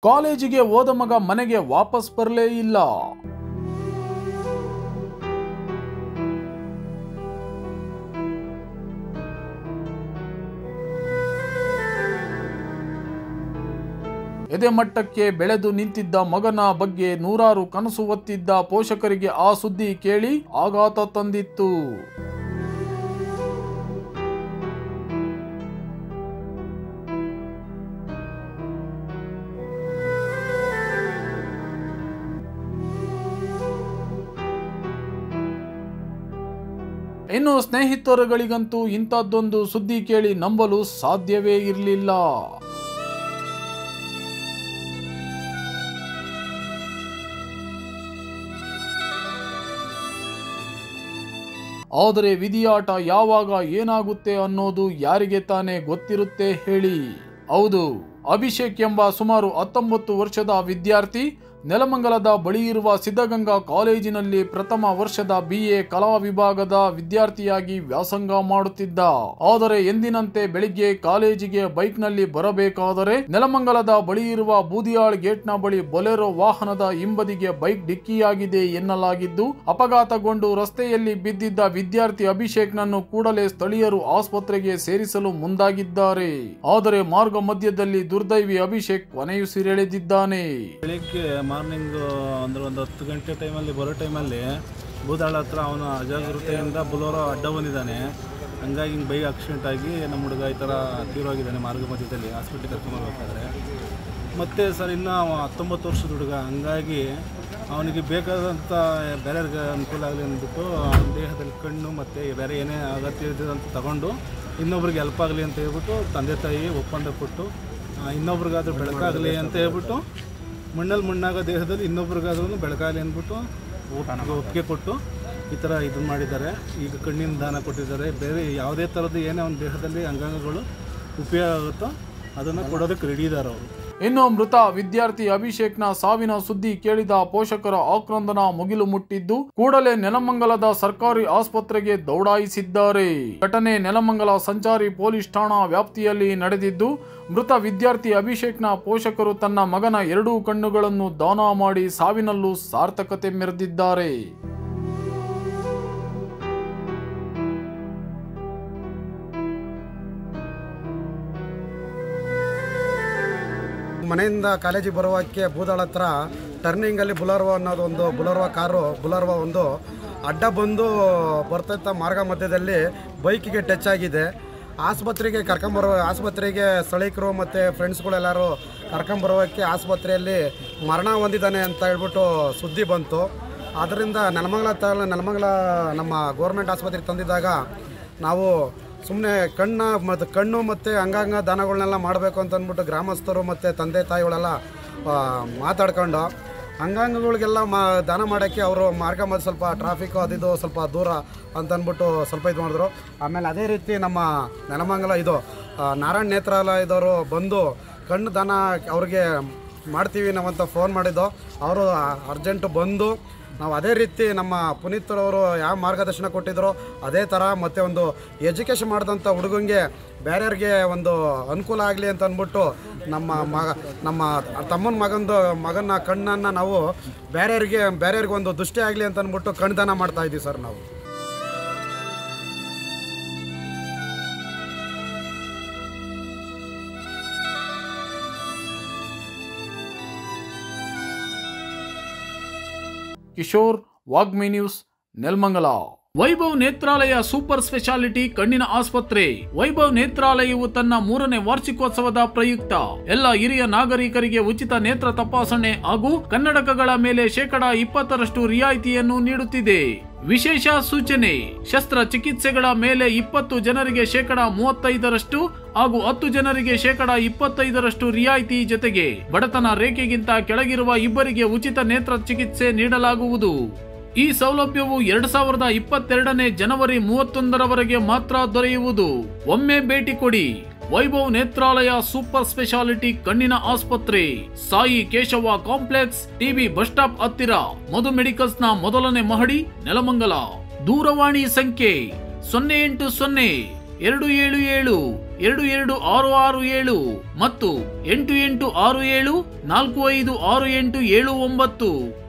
ಕಾಲೇಜಿಗೆ ಹೋದ ಮಗ ಮನೆಗೆ ವಾಪಸ್ ಬರಲೇ ಇಲ್ಲ ಎದೆ ಮಟ್ಟಕ್ಕೆ ಬೆಳೆದು ನಿಂತಿದ್ದ ಮಗನ ಬಗ್ಗೆ ನೂರಾರು ಕನಸು ಹೊತ್ತಿದ್ದ ಪೋಷಕರಿಗೆ ಆ ಸುದ್ದಿ ಕೇಳಿ ಆಘಾತ ತಂದಿತ್ತು ಇನ್ನು ಸ್ನೇಹಿತರುಗಳಿಗಂತೂ ಇಂಥದ್ದೊಂದು ಸುದ್ದಿ ಕೇಳಿ ನಂಬಲು ಸಾಧ್ಯವೇ ಇರಲಿಲ್ಲ ಆದರೆ ವಿಧಿಯಾಟ ಯಾವಾಗ ಏನಾಗುತ್ತೆ ಅನ್ನೋದು ಯಾರಿಗೆ ತಾನೇ ಗೊತ್ತಿರುತ್ತೆ ಹೇಳಿ ಹೌದು ಅಭಿಷೇಕ್ ಎಂಬ ಸುಮಾರು ಹತ್ತೊಂಬತ್ತು ವರ್ಷದ ವಿದ್ಯಾರ್ಥಿ ನೆಲಮಂಗಲದ ಬಳಿ ಇರುವ ಸಿದ್ಧಗಂಗಾ ಕಾಲೇಜಿನಲ್ಲಿ ಪ್ರಥಮ ವರ್ಷದ ಬಿಎ ಕಲಾ ವಿಭಾಗದ ವಿದ್ಯಾರ್ಥಿಯಾಗಿ ವ್ಯಾಸಂಗ ಮಾಡುತ್ತಿದ್ದ ಆದರೆ ಎಂದಿನಂತೆ ಬೆಳಿಗ್ಗೆ ಕಾಲೇಜಿಗೆ ಬೈಕ್ನಲ್ಲಿ ಬರಬೇಕಾದರೆ ನೆಲಮಂಗಲದ ಬಳಿ ಇರುವ ಬೂದಿಯಾಳ್ ಗೇಟ್ನ ಬಳಿ ಬೊಲೆರೋ ವಾಹನದ ಹಿಂಬದಿಗೆ ಬೈಕ್ ಡಿಕ್ಕಿಯಾಗಿದೆ ಎನ್ನಲಾಗಿದ್ದು ಅಪಘಾತಗೊಂಡು ರಸ್ತೆಯಲ್ಲಿ ಬಿದ್ದಿದ್ದ ವಿದ್ಯಾರ್ಥಿ ಅಭಿಷೇಕ್ನನ್ನು ಕೂಡಲೇ ಸ್ಥಳೀಯರು ಆಸ್ಪತ್ರೆಗೆ ಸೇರಿಸಲು ಮುಂದಾಗಿದ್ದಾರೆ ಆದರೆ ಮಾರ್ಗ ಮಧ್ಯದಲ್ಲಿ ದುರ್ದೈವಿ ಅಭಿಷೇಕ್ ಕೊನೆಯುಸಿರೆಳೆದಿದ್ದಾನೆ ಬೆಳಿಗ್ಗೆ ಮಾರ್ನಿಂಗ್ ಅಂದ್ರೆ ಒಂದು ಹತ್ತು ಗಂಟೆ ಟೈಮಲ್ಲಿ ಬರೋ ಟೈಮಲ್ಲಿ ಬೂದಾಳ ಹತ್ರ ಅವನು ಅಜಾಗೃತೆಯಿಂದ ಬುಲೋರೋ ಅಡ್ಡ ಬಂದಿದ್ದಾನೆ ಹಂಗಾಗಿ ಹಿಂಗೆ ಬೈಕ್ ಆಕ್ಸಿಡೆಂಟ್ ಆಗಿ ನಮ್ಮ ಹುಡುಗ ಈ ಥರ ತೀವ್ರವಾಗಿದ್ದಾನೆ ಮಾರ್ಗ ಮಧ್ಯದಲ್ಲಿ ಹಾಸ್ಪಿಟ್ಲಿಗೆ ಕರ್ಕೊಂಡ್ಬರ್ಬೇಕಾದ್ರೆ ಮತ್ತು ಸರ್ ಇನ್ನು ಅವ ಹತ್ತೊಂಬತ್ತು ವರ್ಷದ ಹುಡುಗ ಹಂಗಾಗಿ ಅವನಿಗೆ ಬೇಕಾದಂಥ ಬೇರೆಯವ್ರಿಗೆ ಅನುಕೂಲ ಆಗಲಿ ಅಂದ್ಬಿಟ್ಟು ಅವನ ದೇಹದಲ್ಲಿ ಕಣ್ಣು ಮತ್ತು ಬೇರೆ ಏನೇ ಅಗತ್ಯ ಇದೆ ಅಂತ ತಗೊಂಡು ಇನ್ನೊಬ್ರಿಗೆ ಹೆಲ್ಪ್ ಆಗಲಿ ಅಂತ ಹೇಳ್ಬಿಟ್ಟು ತಂದೆ ತಾಯಿ ಒಪ್ಪಂದ ಕೊಟ್ಟು ಆ, ಇನ್ನೊಬ್ರಿಗಾದ್ರೂ ಬೆಳಕಾಗಲಿ ಅಂತ ಹೇಳ್ಬಿಟ್ಟು ಮಣ್ಣಲ್ಲಿ ಮಣ್ಣಾಗೋ ದೇಹದಲ್ಲಿ ಇನ್ನೊಬ್ರಿಗಾದ್ರೂ ಬೆಳಕಾಗಲಿ ಅಂದ್ಬಿಟ್ಟು ಒಪ್- ಒಪ್ಪಿಗೆ ಕೊಟ್ಟು ಈ ಥರ ಇದು ಮಾಡಿದ್ದಾರೆ ಈಗ ಕಣ್ಣಿನ ದಾನ ಕೊಟ್ಟಿದ್ದಾರೆ ಬೇರೆ ಯಾವುದೇ ಥರದ್ದು ಏನೇ ಒಂದು ದೇಹದಲ್ಲಿ ಅಂಗಾಂಗಗಳು ಉಪಯೋಗ ಆಗುತ್ತೋ ಅದನ್ನು ಕೊಡೋದಕ್ಕೆ ರೆಡಿ ಇದ್ದಾರೆ ಅವರು ಇನ್ನು ಮೃತ ವಿದ್ಯಾರ್ಥಿ ಅಭಿಷೇಕ್ನ ಸಾವಿನ ಸುದ್ದಿ ಕೇಳಿದ ಪೋಷಕರ ಆಕ್ರಂದನ ಮುಗಿಲು ಮುಟ್ಟಿದ್ದು ಕೂಡಲೇ ನೆಲಮಂಗಲದ ಸರ್ಕಾರಿ ಆಸ್ಪತ್ರೆಗೆ ದೌಡಾಯಿಸಿದ್ದಾರೆ ಘಟನೆ ನೆಲಮಂಗಲ ಸಂಚಾರಿ ಪೊಲೀಸ್ ಠಾಣಾ ವ್ಯಾಪ್ತಿಯಲ್ಲಿ ನಡೆದಿದ್ದು ಮೃತ ವಿದ್ಯಾರ್ಥಿ ಅಭಿಷೇಕ್ನ ಪೋಷಕರು ತನ್ನ ಮಗನ ಎರಡೂ ಕಣ್ಣುಗಳನ್ನು ದಾನ ಮಾಡಿ ಸಾವಿನಲ್ಲೂ ಸಾರ್ಥಕತೆ ಮೆರೆದಿದ್ದಾರೆ ಮನೆಯಿಂದ ಕಾಲೇಜಿಗೆ ಬರುವಕ್ಕೆ ಬೂದಾಳ ಹತ್ರ ಟರ್ನಿಂಗಲ್ಲಿ ಬುಲರ್ವ ಅನ್ನೋದೊಂದು ಬುಲರ್ವ ಕಾರು ಬುಲರ್ವ ಒಂದು ಅಡ್ಡ ಬಂದು ಬರ್ತಿದ್ದ ಮಾರ್ಗ ಮಧ್ಯದಲ್ಲಿ ಬೈಕಿಗೆ ಟಚ್ ಆಗಿದೆ ಆಸ್ಪತ್ರೆಗೆ ಕರ್ಕೊಂಬರೋ ಆಸ್ಪತ್ರೆಗೆ ಸ್ಥಳೀಕರು ಮತ್ತು ಫ್ರೆಂಡ್ಸ್ಗಳೆಲ್ಲರೂ ಕರ್ಕೊಂಬರೋಕ್ಕೆ ಆಸ್ಪತ್ರೆಯಲ್ಲಿ ಮರಣ ಹೊಂದಿದ್ದಾನೆ ಅಂತ ಹೇಳ್ಬಿಟ್ಟು ಸುದ್ದಿ ಬಂತು ಆದ್ದರಿಂದ ನೆಲಮಂಗಲ ತ ನೆಲಮಂಗಲ ನಮ್ಮ ಗೋರ್ಮೆಂಟ್ ಆಸ್ಪತ್ರೆಗೆ ತಂದಿದ್ದಾಗ ನಾವು ಸುಮ್ಮನೆ ಕಣ್ಣ ಮತ್ತು ಕಣ್ಣು ಮತ್ತು ಅಂಗಾಂಗ ದಾನಗಳನ್ನೆಲ್ಲ ಮಾಡಬೇಕು ಅಂತ ಅಂದ್ಬಿಟ್ಟು ಗ್ರಾಮಸ್ಥರು ಮತ್ತು ತಂದೆ ತಾಯಿಗಳೆಲ್ಲ ಆ, ಮಾತಾಡ್ಕೊಂಡು ಅಂಗಾಂಗಗಳಿಗೆಲ್ಲ ಮಾ ದಾನ ಮಾಡೋಕ್ಕೆ ಅವರು ಮಾರ್ಗ ಮಧ್ಯ ಸ್ವಲ್ಪ ಟ್ರಾಫಿಕ್ಕು ಅದಿದು ಸ್ವಲ್ಪ ದೂರ ಅಂತ ಅಂದ್ಬಿಟ್ಟು ಸ್ವಲ್ಪ ಇದು ಮಾಡಿದ್ರು ಆಮೇಲೆ ಅದೇ ರೀತಿ ನಮ್ಮ ನೆಲಮಂಗಲ ಇದು ಆ, ನಾರಾಯಣ್ ನೇತ್ರಾಲಯದವರು ಬಂದು ಕಣ್ಣು ದಾನ ಅವ್ರಿಗೆ ಮಾಡ್ತೀವಿ ನಾವಂತ ಫೋನ್ ಮಾಡಿದ್ದು ಅವರು ಅರ್ಜೆಂಟು ಬಂದು ನಾವು ಅದೇ ರೀತಿ ನಮ್ಮ ಪುನೀತ್ರವರು ಯಾವ ಮಾರ್ಗದರ್ಶನ ಕೊಟ್ಟಿದ್ರು ಅದೇ ಥರ ಮತ್ತು ಒಂದು ಎಜುಕೇಷನ್ ಮಾಡಿದಂಥ ಹುಡುಗಂಗೆ ಬೇರೆಯವ್ರಿಗೆ ಒಂದು ಅನುಕೂಲ ಆಗಲಿ ಅಂತ ಅಂದ್ಬಿಟ್ಟು ನಮ್ಮ ಮಗ ನಮ್ಮ ತಮ್ಮನ ಮಗಂದು ಮಗನ ಕಣ್ಣನ್ನು ನಾವು ಬೇರೆಯವ್ರಿಗೆ ಬೇರೆಯವ್ರಿಗೆ ಒಂದು ದೃಷ್ಟಿ ಆಗಲಿ ಅಂತ ಅಂದ್ಬಿಟ್ಟು ಕಣ್ದಾನ ಮಾಡ್ತಾ ಇದ್ದೀವಿ ಸರ್ ನಾವು Kishore Vagmi news Nelamangala Vaibhav Netralaya super speciality ಕಣ್ಣಿನ ಆಸ್ಪತ್ರೆ ವೈಭವ್ ನೇತ್ರಾಲಯವು ತನ್ನ ಮೂರನೇ ವಾರ್ಷಿಕೋತ್ಸವದ ಪ್ರಯುಕ್ತ ಎಲ್ಲ ಹಿರಿಯ ನಾಗರಿಕರಿಗೆ ಉಚಿತ ನೇತ್ರ ತಪಾಸಣೆ ಹಾಗೂ ಕನ್ನಡಕಗಳ ಮೇಲೆ ಶೇಕಡಾ ಇಪ್ಪತ್ತರಷ್ಟು ರಿಯಾಯಿತಿಯನ್ನು ನೀಡುತ್ತಿದೆ ವಿಶೇಷ ಸೂಚನೆ ಶಸ್ತ್ರಚಿಕಿತ್ಸೆಗಳ ಮೇಲೆ ಇಪ್ಪತ್ತು ಜನರಿಗೆ ಶೇಕಡಾ ಮೂವತ್ತೈದರಷ್ಟು ಹಾಗೂ ಹತ್ತು ಜನರಿಗೆ ಶೇಕಡಾ ಇಪ್ಪತ್ತೈದರಷ್ಟು ರಿಯಾಯಿತಿ ಜೊತೆಗೆ ಬಡತನ ರೇಖೆಗಿಂತ ಕೆಳಗಿರುವ ಇಬ್ಬರಿಗೆ ಉಚಿತ ನೇತ್ರ ಚಿಕಿತ್ಸೆ ನೀಡಲಾಗುವುದು ಈ ಸೌಲಭ್ಯವು ಎರಡ್ ಸಾವಿರದ ಇಪ್ಪತ್ತೆರಡನೇ ಜನವರಿ ಮೂವತ್ತೊಂದರವರೆಗೆ ಮಾತ್ರ ದೊರೆಯುವುದು ಒಮ್ಮೆ ಭೇಟಿ ಕೊಡಿ ವೈಭವ್ ನೇತ್ರಾಲಯ ಸೂಪರ್ ಸ್ಪೆಷಾಲಿಟಿ ಕಣ್ಣಿನ ಆಸ್ಪತ್ರೆ Sai Keshava complex TB bus stop ಹತ್ತಿರ ಮಧು ಮೆಡಿಕಲ್ಸ್ ನ ಮೊದಲನೇ ಮಹಡಿ ನೆಲಮಂಗಲ ದೂರವಾಣಿ ಸಂಖ್ಯೆ ಸೊನ್ನೆ ಎಂಟು ಸೊನ್ನೆ ಎರಡು ಏಳು ಏಳು ಎರಡು ಎರಡು ಆರು ಆರು ಏಳು ಮತ್ತು ಎಂಟು ಎಂಟು ಆರು ಏಳು ನಾಲ್ಕು ಐದು ಆರು ಎಂಟು ಏಳು ಒಂಬತ್ತು